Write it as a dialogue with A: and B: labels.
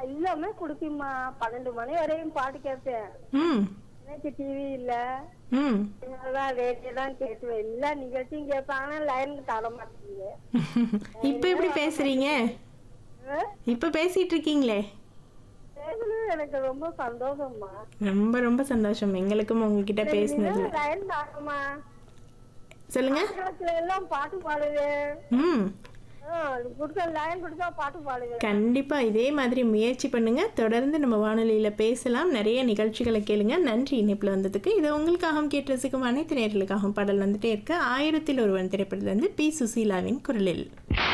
A: எல்லாமே குடுக்குமா பன்னெண்டு மணி வரையும் பாட்டு கேட்பேன்
B: ம்
A: எனக்கு டிவி இல்ல
B: ம்
A: அதான் ரேடியோ தான் கேட்டுவேன் எல்லா நிகழ்ச்சியும் கேட்பேன் ஆனா லைன் தர மாட்டேங்குது
B: இப்போ எப்படி பேசுறீங்க இப்போ பேசிட்டு இருக்கீங்களே
A: பேசுறது எனக்கு ரொம்ப சந்தோஷம்மா
B: ரொம்ப ரொம்ப சந்தோஷம் எங்களுக்கும் உங்ககிட்ட பேசினதுல
A: லைன் தாங்கம்மா
B: சொல்லுங்க
A: காலத்துல எல்லாம் பாட்டு பாடுவேன்
B: ம்
A: கொடுக்க லைன் கொடுத்தா பாட்டு பாடுவேன்
B: கண்டிப்பா இதே மாதிரி முயற்சி பண்ணுங்க தொடர்ந்து நம்ம வானொலியில பேசலாம் நிறைய நிகழ்ச்சிகளை கேளுங்க நன்றி இணைப்புல வந்ததுக்கு இது உங்களுக்காகவும் கேட்டு ரசிக்கும் அனைத்து நேர்களுக்காகவும் பாடல் வந்துட்டே இருக்கு ஆயிரத்தில் ஒருவன் திரைப்படத்துல இருந்து பி சுசீலாவின் குரலில்